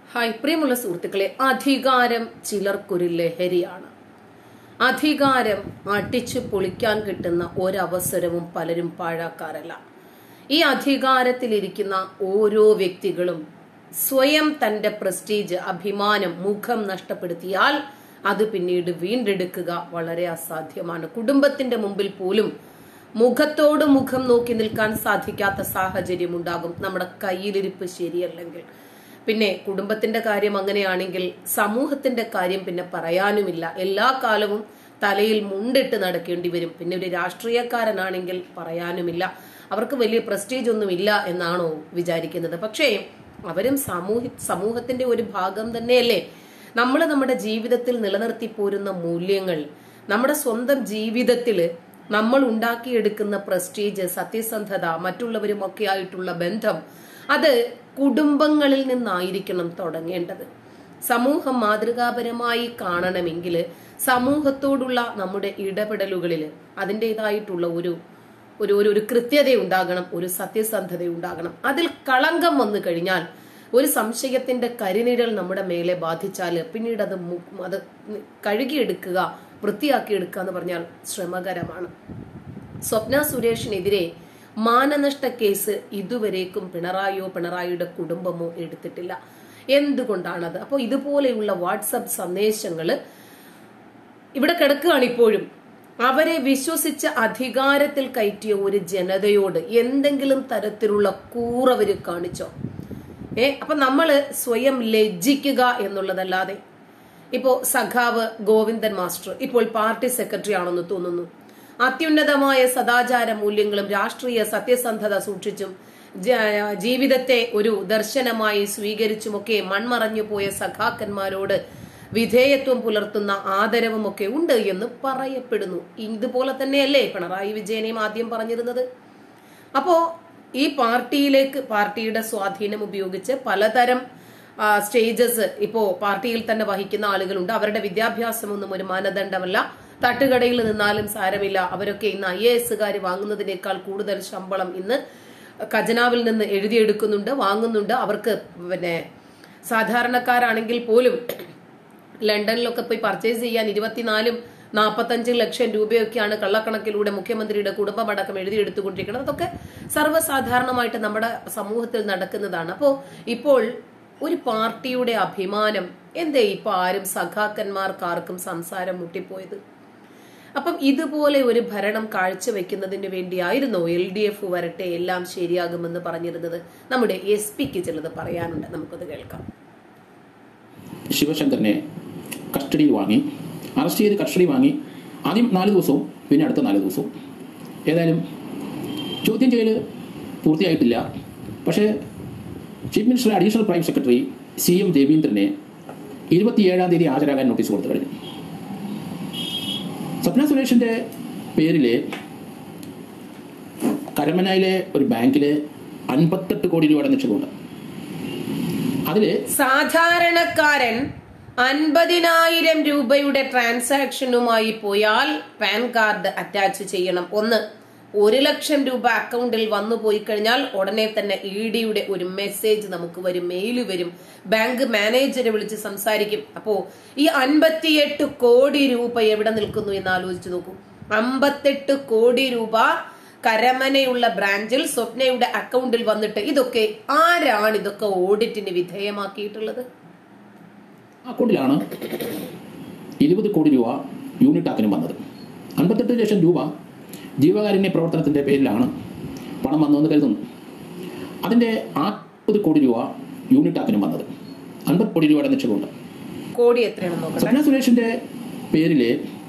Hi പ്രിയമുള്ള സുഹൃത്തുക്കളെ അധികാരം ചിലർക്കൊരു ലഹരിയാണ് അധികാരം അടിച്ചു പൊളിക്കാൻ കിട്ടുന്ന ഒരവസരവും പലരും പാഴാക്കാറല്ല ഈ അധികാരത്തിലിരിക്കുന്ന ഓരോ വ്യക്തികളും സ്വയം തന്റെ പ്രസ്റ്റീജ് അഭിമാനം മുഖം നഷ്ടപ്പെടുത്തിയാൽ അത് പിന്നീട് വീണ്ടെടുക്കുക വളരെ അസാധ്യമാണ് കുടുംബത്തിന്റെ മുമ്പിൽ പോലും മുഖത്തോട് മുഖം നോക്കി നിൽക്കാൻ സാധിക്കാത്ത സാഹചര്യം ഉണ്ടാകും നമ്മുടെ കയ്യിലിരിപ്പ് ശരിയല്ലെങ്കിൽ പിന്നെ കുടുംബത്തിന്റെ കാര്യം അങ്ങനെയാണെങ്കിൽ സമൂഹത്തിന്റെ കാര്യം പിന്നെ പറയാനുമില്ല എല്ലാ കാലവും തലയിൽ മുണ്ടിട്ട് നടക്കേണ്ടി വരും പിന്നെ ഒരു രാഷ്ട്രീയക്കാരനാണെങ്കിൽ പറയാനുമില്ല അവർക്ക് വലിയ പ്രസ്റ്റീജ് ഒന്നും ഇല്ല എന്നാണോ വിചാരിക്കുന്നത് പക്ഷേ അവരും സമൂഹ സമൂഹത്തിന്റെ ഒരു ഭാഗം തന്നെയല്ലേ നമ്മൾ നമ്മുടെ ജീവിതത്തിൽ നിലനിർത്തി പോരുന്ന മൂല്യങ്ങൾ നമ്മുടെ സ്വന്തം ജീവിതത്തിൽ നമ്മൾ ഉണ്ടാക്കിയെടുക്കുന്ന പ്രസ്റ്റീജ് സത്യസന്ധത മറ്റുള്ളവരുമൊക്കെ ആയിട്ടുള്ള ബന്ധം അത് കുടുംബങ്ങളിൽ നിന്നായിരിക്കണം തുടങ്ങേണ്ടത് സമൂഹം മാതൃകാപരമായി കാണണമെങ്കിൽ സമൂഹത്തോടുള്ള നമ്മുടെ ഇടപെടലുകളിൽ അതിൻ്റെതായിട്ടുള്ള ഒരു ഒരു ഒരു ഒരു കൃത്യത ഉണ്ടാകണം ഒരു സത്യസന്ധത ഉണ്ടാകണം അതിൽ കളങ്കം വന്നു കഴിഞ്ഞാൽ ഒരു സംശയത്തിന്റെ കരിനിഴൽ നമ്മുടെ മേലെ ബാധിച്ചാൽ പിന്നീട് അത് മു- അത് കഴുകിയെടുക്കുക വൃത്തിയാക്കിയെടുക്കുക എന്ന് പറഞ്ഞാൽ ശ്രമകരമാണ് സ്വപ്ന സുരേഷിനെതിരെ മാനനഷ്ട കേസ് ഇതുവരേക്കും പിണറായിയോ പിണറായിയുടെ കുടുംബമോ എടുത്തിട്ടില്ല എന്തുകൊണ്ടാണത് അപ്പോൾ ഇതുപോലെയുള്ള വാട്സപ്പ് സന്ദേശങ്ങള് ഇവിടെ കിടക്കുകയാണ് ഇപ്പോഴും അവരെ വിശ്വസിച്ച് അധികാരത്തിൽ കയറ്റിയ ഒരു ജനതയോട് എന്തെങ്കിലും തരത്തിലുള്ള കൂറവര് കാണിച്ചോ ഏ അപ്പൊ നമ്മള് സ്വയം ലജ്ജിക്കുക എന്നുള്ളതല്ലാതെ ഇപ്പോ സഖാവ് ഗോവിന്ദൻ മാസ്റ്റർ ഇപ്പോൾ പാർട്ടി സെക്രട്ടറി ആണെന്ന് തോന്നുന്നു അത്യുന്നതമായ സദാചാര മൂല്യങ്ങളും രാഷ്ട്രീയ സത്യസന്ധത സൂക്ഷിച്ചും ജ- ജീവിതത്തെ ഒരു ദർശനമായി സ്വീകരിച്ചുമൊക്കെ മൺമറഞ്ഞു പോയ സഖാക്കന്മാരോട് വിധേയത്വം പുലർത്തുന്ന ആദരവും ഒക്കെ ഉണ്ട് എന്ന് പറയപ്പെടുന്നു ഇതുപോലെ തന്നെയല്ലേ പിണറായി വിജയനെയും ആദ്യം പറഞ്ഞിരുന്നത് അപ്പോ ഈ പാർട്ടിയിലേക്ക് പാർട്ടിയുടെ സ്വാധീനം ഉപയോഗിച്ച് പലതരം ആ, സ്റ്റേജസ് ഇപ്പോ പാർട്ടിയിൽ തന്നെ വഹിക്കുന്ന ആളുകളുണ്ട് അവരുടെ വിദ്യാഭ്യാസമൊന്നും ഒരു മാനദണ്ഡമല്ല തട്ടുകടയിൽ നിന്നാലും സാരമില്ല അവരൊക്കെ ഇന്ന് ഐ എ എസുകാർ വാങ്ങുന്നതിനേക്കാൾ കൂടുതൽ ശമ്പളം ഇന്ന് ഖജനാവിൽ നിന്ന് എഴുതിയെടുക്കുന്നുണ്ട് വാങ്ങുന്നുണ്ട് അവർക്ക് പിന്നെ സാധാരണക്കാരാണെങ്കിൽ പോലും ലണ്ടനിലൊക്കെ പോയി പർച്ചേസ് ചെയ്യാൻ ഇരുപത്തിനാലും നാൽപ്പത്തഞ്ച് ലക്ഷം രൂപയൊക്കെയാണ് കള്ളക്കണക്കിലൂടെ മുഖ്യമന്ത്രിയുടെ കുടുംബമടക്കം എഴുതിയെടുത്തുകൊണ്ടിരിക്കുന്നത് അതൊക്കെ സർവ്വസാധാരണമായിട്ട് നമ്മുടെ സമൂഹത്തിൽ നടക്കുന്നതാണ് അപ്പോൾ ഇപ്പോൾ ഒരു പാർട്ടിയുടെ അഭിമാനം എന്തേ ഇപ്പൊ ആരും സഖാക്കന്മാർക്കാർക്കും സംസാരം മുട്ടിപ്പോയത് അപ്പം ഇതുപോലെ ഒരു ഭരണം കാഴ്ചവെക്കുന്നതിന് വേണ്ടിയായിരുന്നോ എൽ ഡി എഫ് വരട്ടെ എല്ലാം ശരിയാകുമെന്ന് പറഞ്ഞിരുന്നത് നമ്മുടെ എസ് പിക്ക് ചിലത് പറയാനുണ്ട് നമുക്കത് കേൾക്കാം ശിവശങ്കറിനെ കസ്റ്റഡിയിൽ വാങ്ങി അറസ്റ്റ് ചെയ്ത് കസ്റ്റഡി വാങ്ങി ആദ്യം നാല് ദിവസവും പിന്നെ അടുത്ത നാല് ദിവസവും ഏതായാലും ചോദ്യം ചെയ്യൽ പൂർത്തിയായിട്ടില്ല പക്ഷേ chief minister additional prime secretary C M രവീന്ദ്രനെ ഇരുപത്തിയേഴാം തീയതി ഹാജരാകാൻ നോട്ടീസ് കൊടുത്തു കഴിഞ്ഞു സ്വപ്ന സുരേഷിന്റെ പേരിൽ കരമനയിലെ ഒരു ബാങ്കിൽ അൻപത്തെട്ട് കോടി രൂപയുടെ നിക്ഷേപമുണ്ട് അതിൽ സാധാരണക്കാരൻ അൻപതിനായിരം രൂപയുടെ ട്രാൻസാക്ഷനുമായി പോയാൽ പാൻ കാർഡ് അറ്റാച്ച് ചെയ്യണം ഒന്ന് ഒരു ലക്ഷം രൂപ അക്കൗണ്ടിൽ വന്നു പോയി കഴിഞ്ഞാൽ ഉടനെ തന്നെ ഇ ഡിയുടെ ഒരു മെസ്സേജ് നമുക്ക് വരും മെയിൽ വരും ബാങ്ക് മാനേജറെ വിളിച്ച് സംസാരിക്കും അപ്പോ ഈ അൻപത്തിയെട്ട് കോടി രൂപ എവിടെ നിൽക്കുന്നു എന്ന് ആലോചിച്ച് നോക്കൂ അമ്പത്തെട്ട് കോടി രൂപ കരമനയുള്ള ബ്രാഞ്ചിൽ സ്വപ്നയുടെ അക്കൗണ്ടിൽ വന്നിട്ട് ഇതൊക്കെ ആരാണ് ഇതൊക്കെ ഓഡിറ്റിന് വിധേയമാക്കിയിട്ടുള്ളത് അക്കൗണ്ടിലാണ് ഇരുപത് കോടി രൂപ യൂണിറ്റ് ആക്കിനും വന്നത് അൻപത്തെട്ട് ലക്ഷം രൂപ ജീവകാരുണ്യ പ്രവർത്തനത്തിൻ്റെ പേരിലാണ് പണം വന്നതെന്ന് കരുതുന്നു അതിൻ്റെ നാൽപ്പത് കോടി രൂപ യൂണിറ്റ് ആക്കിനും വന്നത് അൻപത് കോടി രൂപയുടെ നിക്ഷേപമുണ്ട് കോടി എത്രയാണെന്ന് നോക്കട്ടെ സ്വപ്ന സുരേഷിൻ്റെ പേരിൽ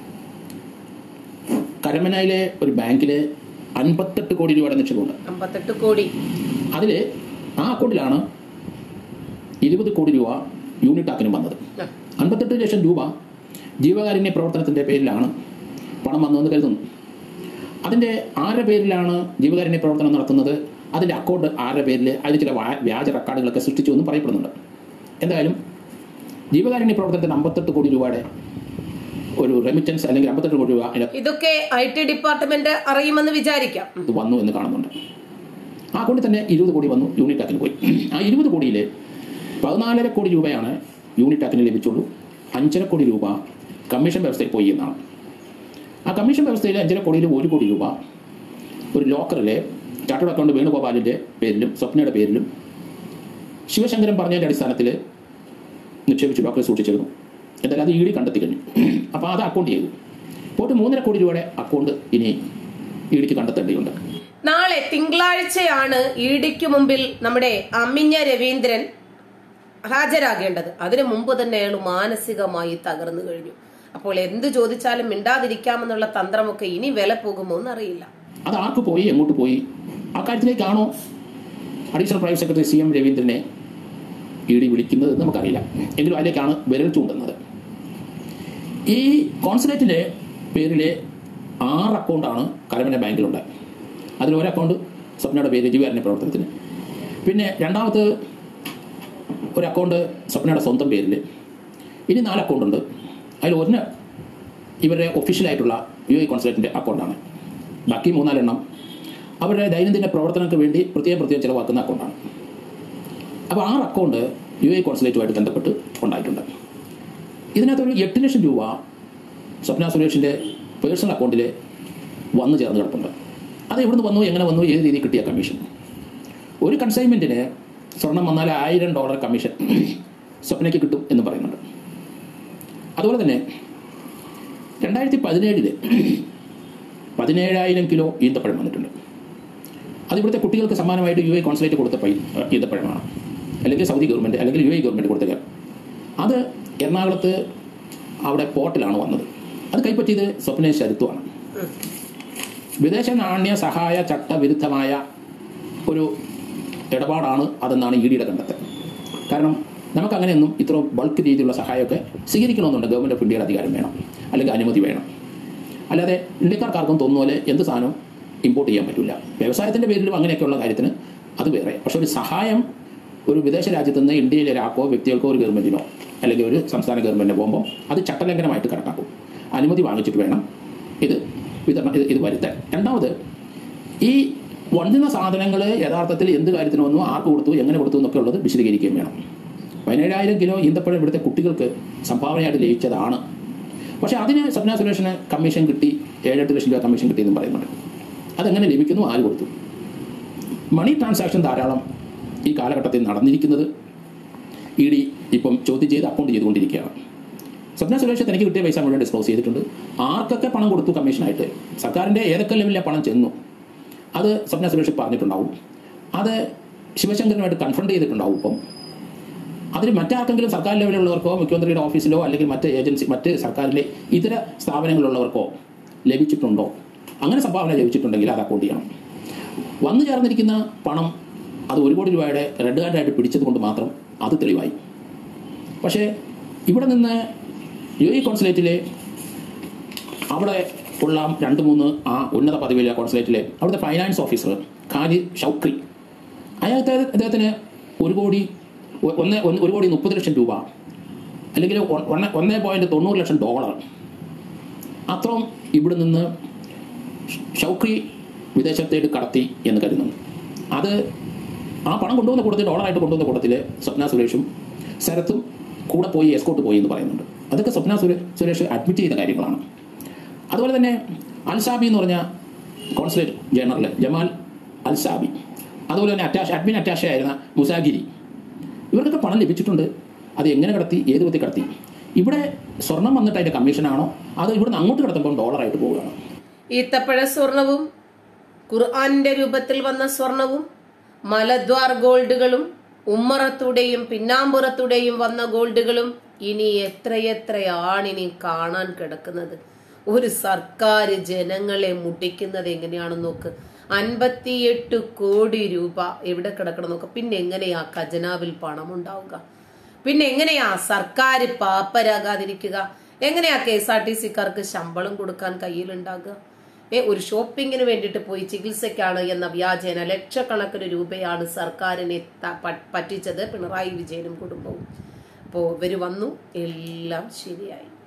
കരമനയിലെ ഒരു ബാങ്കിൽ അൻപത്തെട്ട് കോടി രൂപയുടെ നിക്ഷേപമുണ്ട് അമ്പത്തെട്ട് കോടി അതിൽ ആ അക്കൗണ്ടിലാണ് ഇരുപത് കോടി രൂപ യൂണിറ്റ് ആക്കിനും വന്നത് ആ. അൻപത്തെട്ട് ലക്ഷം രൂപ ജീവകാരുണ്യ പ്രവർത്തനത്തിൻ്റെ പേരിലാണ് പണം വന്നതെന്ന് കരുതുന്നു അതിൻ്റെ ആരുടെ പേരിലാണ് ജീവകാരുണ്യ പ്രവർത്തനം നടത്തുന്നത് അതിൻ്റെ അക്കൗണ്ട് ആരുടെ പേരിൽ അതിൽ ചില വാ- വ്യാജ റെക്കോർഡുകളൊക്കെ സൃഷ്ടിച്ചു എന്നും പറയപ്പെടുന്നുണ്ട് എന്തായാലും ജീവകാരുണ്യ പ്രവർത്തനത്തിന് അമ്പത്തെട്ട് കോടി രൂപയുടെ ഒരു റെമിറ്റൻസ് അല്ലെങ്കിൽ അമ്പത്തെട്ട് കോടി രൂപ അതിനകത്ത് ഇതൊക്കെ ഐ ടി ഡിപ്പാർട്ട്മെന്റ് അറിയുമെന്ന് വിചാരിക്കാം ഇത് വന്നു എന്ന് കാണുന്നുണ്ട് ആ അക്കൗണ്ടിൽ തന്നെ ഇരുപത് കോടി വന്നു യൂണിറ്റ് ആക്കിന് പോയി ആ ഇരുപത് കോടിയിൽ പതിനാലര കോടി രൂപയാണ് യൂണിറ്റ് ആക്ടിന് ലഭിച്ചുള്ളൂ അഞ്ചര കോടി രൂപ കമ്മീഷൻ വ്യവസ്ഥയിൽ പോയി എന്നാണ് ആ കമ്മീഷൻ വ്യവസ്ഥയിൽ അഞ്ചര കോടിയിൽ ഒരു കോടി രൂപ ഒരു ലോക്കറിലെ ചാർട്ടേഡ് അക്കൗണ്ട് വേണുഗോപാലിൻ്റെ പേരിലും സ്വപ്നയുടെ പേരിലും ശിവശങ്കരൻ പറഞ്ഞതിൻ്റെ അടിസ്ഥാനത്തിൽ നിക്ഷേപിച്ച് ലോക്കറിൽ സൂക്ഷിച്ചിരുന്നു എന്തായാലും അത് ഇ ഡി കണ്ടെത്തി കഴിഞ്ഞു അപ്പോൾ അത് അക്കൗണ്ട് ചെയ്തു പോയിട്ട് മൂന്നര കോടി രൂപയുടെ അക്കൗണ്ട് ഇനി ഇ ഡിക്ക് കണ്ടെത്തേണ്ടതുണ്ട് നാളെ തിങ്കളാഴ്ചയാണ് ഇ ഡിക്ക് മുമ്പിൽ നമ്മുടെ അമ്മിഞ്ഞ രവീന്ദ്രൻ ഹാജരാകേണ്ടത് അതിനു മുമ്പ് തന്നെ അയാൾ മാനസികമായി തകർന്നു കഴിഞ്ഞു അപ്പോൾ എന്ത് ചോദിച്ചാലും മിണ്ടാതിരിക്കാമെന്നുള്ള തന്ത്രമൊക്കെ ഇനി വില പോകുമോ എന്നറിയില്ല അത് ആർക്ക് പോയി എങ്ങോട്ട് പോയി ആ കാര്യത്തിലേക്കാണോ additional private secretary C M രവീന്ദ്രനെ ഇ ഡി വിളിക്കുന്നത് എന്ന് നമുക്കറിയില്ല എങ്കിലും അതിലേക്കാണ് വിരൽ ചൂണ്ടുന്നത് ഈ കോൺസുലേറ്റിലെ പേരിലെ ആറ് അക്കൗണ്ടാണ് കരമന ബാങ്കിലുണ്ട് അതിൽ ഒരു അക്കൗണ്ട് സ്വപ്നയുടെ പേര് ജീവകാരുണ്യ പ്രവർത്തനത്തിന് പിന്നെ രണ്ടാമത് ഒരു അക്കൗണ്ട് സ്വപ്നയുടെ സ്വന്തം പേരിൽ ഇനി നാല് അക്കൗണ്ട് ഉണ്ട് അതിൽ ഒന്ന് ഇവരുടെ ഒഫീഷ്യലായിട്ടുള്ള യു എ കോൺസുലേറ്റിൻ്റെ അക്കൗണ്ടാണ് ബാക്കി മൂന്നാലെണ്ണം അവരുടെ ദൈനംദിന പ്രവർത്തനങ്ങൾക്ക് വേണ്ടി പ്രത്യേകം പ്രത്യേകം ചിലവാക്കുന്ന അക്കൗണ്ടാണ് അപ്പോൾ ആറ് അക്കൗണ്ട് യു എ കോൺസുലേറ്റുമായിട്ട് ബന്ധപ്പെട്ട് ഉണ്ടായിട്ടുണ്ട് ഇതിനകത്തൊരു എട്ട് ലക്ഷം രൂപ സ്വപ്ന സുരേഷിൻ്റെ പേഴ്സണൽ അക്കൗണ്ടിൽ വന്നു ചേർന്ന് കിടപ്പുണ്ട് അത് എവിടുന്ന് വന്നു എങ്ങനെ വന്നു ഏത് രീതിയിൽ കിട്ടിയ കമ്മീഷൻ ഒരു കൺസൈൻമെൻറ്റിന് സ്വർണം വന്നാൽ ആയിരം ഡോളർ കമ്മീഷൻ സ്വപ്നയ്ക്ക് കിട്ടും എന്ന് പറയുന്നുണ്ട് അതുപോലെ തന്നെ രണ്ടായിരത്തി പതിനേഴില് പതിനേഴായിരം കിലോ ഈന്തപ്പഴം വന്നിട്ടുണ്ട് അത് ഇവിടുത്തെ കുട്ടികൾക്ക് സമ്മാനമായിട്ട് യു എ കോൺസുലേറ്റ് കൊടുത്ത പൈ ഈന്തപ്പഴമാണ് അല്ലെങ്കിൽ സൗദി ഗവൺമെൻറ് അല്ലെങ്കിൽ യു എ ഗവൺമെൻറ് കൊടുത്ത അത് എറണാകുളത്ത് അവിടെ പോർട്ടിലാണ് വന്നത് അത് കൈപ്പറ്റിയത് സ്വപ്ന ശരുത്വമാണ് വിദേശ നാണ്യ സഹായ ചട്ടവിരുദ്ധമായ ഒരു ഇടപാടാണ് അതെന്നാണ് ഇ ഡിയുടെ കണ്ടെത്തൽ കാരണം നമുക്കങ്ങനെയൊന്നും ഇത്ര ബൾക്ക് രീതിയിലുള്ള സഹായമൊക്കെ സ്വീകരിക്കണമെന്നുണ്ട് ഗവൺമെൻറ് ഓഫ് ഇന്ത്യയുടെ അധികാരം വേണം അല്ലെങ്കിൽ അനുമതി വേണം അല്ലാതെ ഇന്ത്യക്കാർക്കാർക്കും തോന്നുന്ന പോലെ എന്ത് സാധനവും ഇമ്പോർട്ട് ചെയ്യാൻ പറ്റില്ല വ്യവസായത്തിൻ്റെ പേരിലും അങ്ങനെയൊക്കെയുള്ള കാര്യത്തിന് അത് വേറെ പക്ഷെ ഒരു സഹായം ഒരു വിദേശ രാജ്യത്ത് നിന്ന് ഇന്ത്യയിലെ ഒരാൾക്കോ വ്യക്തികൾക്കോ ഒരു ഗവൺമെൻറ്റിനോ അല്ലെങ്കിൽ ഒരു സംസ്ഥാന ഗവൺമെൻറ്റിനോ പോകുമ്പോൾ അത് ചട്ടലംഘനമായിട്ട് കണക്കാക്കും അനുമതി വാങ്ങിച്ചിട്ട് വേണം ഇത് വിതരണം ഇത് ഇത് വരുത്താൻ രണ്ടാമത് ഈ വന്നുന്ന സാധനങ്ങൾ യഥാർത്ഥത്തിൽ എന്ത് കാര്യത്തിന് വന്നു ആർക്ക് കൊടുത്തു എങ്ങനെ കൊടുത്തു എന്നൊക്കെ ഉള്ളത് വിശദീകരിക്കുകയും വേണം പതിനേഴായിരം കിലോ ഈന്തപ്പഴം ഇവിടുത്തെ കുട്ടികൾക്ക് സംഭാവനയായിട്ട് ലഭിച്ചതാണ് പക്ഷേ അതിന് സ്വപ്ന സുരേഷിന് കമ്മീഷൻ കിട്ടി ഏഴെട്ട് ലക്ഷം രൂപ കമ്മീഷൻ കിട്ടിയെന്നും പറയുന്നുണ്ട് അതെങ്ങനെ ലഭിക്കുന്നു ആര് കൊടുത്തു മണി ട്രാൻസാക്ഷൻ ധാരാളം ഈ കാലഘട്ടത്തിൽ നടന്നിരിക്കുന്നത് ഇ ഡി ഇപ്പം ചോദ്യം ചെയ്ത് അക്കൗണ്ട് ചെയ്തുകൊണ്ടിരിക്കുകയാണ് സ്വപ്ന സുരേഷ് തനിക്ക് കിട്ടിയ പൈസ മുഴുവൻ ഡിസ്ക്ലോസ് ചെയ്തിട്ടുണ്ട് ആർക്കൊക്കെ പണം കൊടുത്തു കമ്മീഷനായിട്ട് സർക്കാരിൻ്റെ ഏതൊക്കെ ലെവലിലെ പണം ചെന്നു അത് സ്വപ്ന സുരേഷ് പറഞ്ഞിട്ടുണ്ടാവും അത് ശിവശങ്കരനുമായിട്ട് കൺഫ്രണ്ട് ചെയ്തിട്ടുണ്ടാവും ഇപ്പം അതിൽ മറ്റാർക്കെങ്കിലും സർക്കാർ ലെവലിലുള്ളവർക്കോ മുഖ്യമന്ത്രിയുടെ ഓഫീസിലോ അല്ലെങ്കിൽ മറ്റ് ഏജൻസി മറ്റ് സർക്കാരിലെ ഇതര സ്ഥാപനങ്ങളിലുള്ളവർക്കോ ലഭിച്ചിട്ടുണ്ടോ അങ്ങനെ സംഭാവന ലഭിച്ചിട്ടുണ്ടെങ്കിൽ അത് അക്കൗണ്ട് ചെയ്യണം വന്നു ചേർന്നിരിക്കുന്ന പണം അത് ഒരു കോടി രൂപയുടെ റെഡ് കാർഡായിട്ട് പിടിച്ചത് കൊണ്ട് മാത്രം അത് തെളിവായി പക്ഷേ ഇവിടെ നിന്ന് യു എ കോൺസുലേറ്റിലെ അവിടെ ഉള്ള രണ്ട് മൂന്ന് ആ ഉന്നത പദവിയിലെ കോൺസുലേറ്റിലെ അവിടുത്തെ ഫൈനാൻസ് ഓഫീസർ ഖാലിദ് ഷൗക്രി അയാൾക്ക് അദ്ദേഹത്തിന് ഒരു കോടി ഒ- ഒന്ന് ഒന്ന് ഒരു കോടി മുപ്പത് ലക്ഷം രൂപ അല്ലെങ്കിൽ ഒ- ഒന്ന് ഒന്നേ പോയിന്റ് തൊണ്ണൂറ് ലക്ഷം ഡോളർ അത്രയും ഇവിടെ നിന്ന് ഷൗക്രി വിദേശത്തേക്ക് കടത്തി എന്ന് കരുതുന്നു അത് ആ പണം കൊണ്ടുവന്ന കൂട്ടത്തിൽ ഡോളറായിട്ട് കൊണ്ടുവന്ന കൂട്ടത്തിൽ സ്വപ്ന സുരേഷും ശരത്തും കൂടെ പോയി എസ്കോട്ട് പോയി എന്ന് പറയുന്നുണ്ട് അതൊക്കെ സ്വപ്ന സുരേ- സുരേഷ് അഡ്മിറ്റ് ചെയ്ത കാര്യങ്ങളാണ് അതുപോലെ തന്നെ അൽസാബി എന്ന് പറഞ്ഞ കോൺസുലേറ്റ് ജനറൽ ജമാൽ അൽസാബി അതുപോലെ തന്നെ അറ്റാഷ് അഡ്മിൻ അറ്റാഷ ആയിരുന്ന മുസാഗിരി ഇവർക്കൊക്കെ പണം ലഭിച്ചിട്ടുണ്ട് അത് എങ്ങനെ കടത്തി ഏത് വിധത്തിൽ കടത്തി ഇവിടെ സ്വർണം വന്നിട്ട് അതിന്റെ കമ്മീഷനാണോ അത് ഇവിടുന്ന് അങ്ങോട്ട് കിടത്തുമ്പോൾ ഡോളറായിട്ട് പോവുകയാണ് ഈത്തപ്പഴ സ്വർണവും ഖുർആാനിന്റെ രൂപത്തിൽ വന്ന സ്വർണവും മലദ്വാർ ഗോൾഡുകളും ഉമ്മറത്തുടെയും പിന്നാമ്പുറത്തുടെയും വന്ന ഗോൾഡുകളും ഇനി എത്രയെത്രയാണിനി കാണാൻ കിടക്കുന്നത് ഒരു സർക്കാർ ജനങ്ങളെ മുട്ടിക്കുന്നത് എങ്ങനെയാണെന്ന് നോക്ക് അൻപത്തിയെട്ട് കോടി രൂപ എവിടെ കിടക്കണം നോക്ക് പിന്നെ എങ്ങനെയാ ഖജനാവിൽ പണം ഉണ്ടാവുക പിന്നെ എങ്ങനെയാ സർക്കാർ പാപ്പരാകാതിരിക്കുക എങ്ങനെയാ കെ എസ് ആർ ടി സിക്കാർക്ക് ശമ്പളം കൊടുക്കാൻ കയ്യിലുണ്ടാകുക ഏ ഒരു ഷോപ്പിങ്ങിന് വേണ്ടിയിട്ട് പോയി ചികിത്സയ്ക്കാണ് എന്ന വ്യാജേന ലക്ഷക്കണക്കിന് രൂപയാണ് സർക്കാരിനെ ത- പ- പറ്റിച്ചത് പിണറായി വിജയനും കുടുംബവും അപ്പോൾ ഇവർ വന്നു എല്ലാം ശരിയായി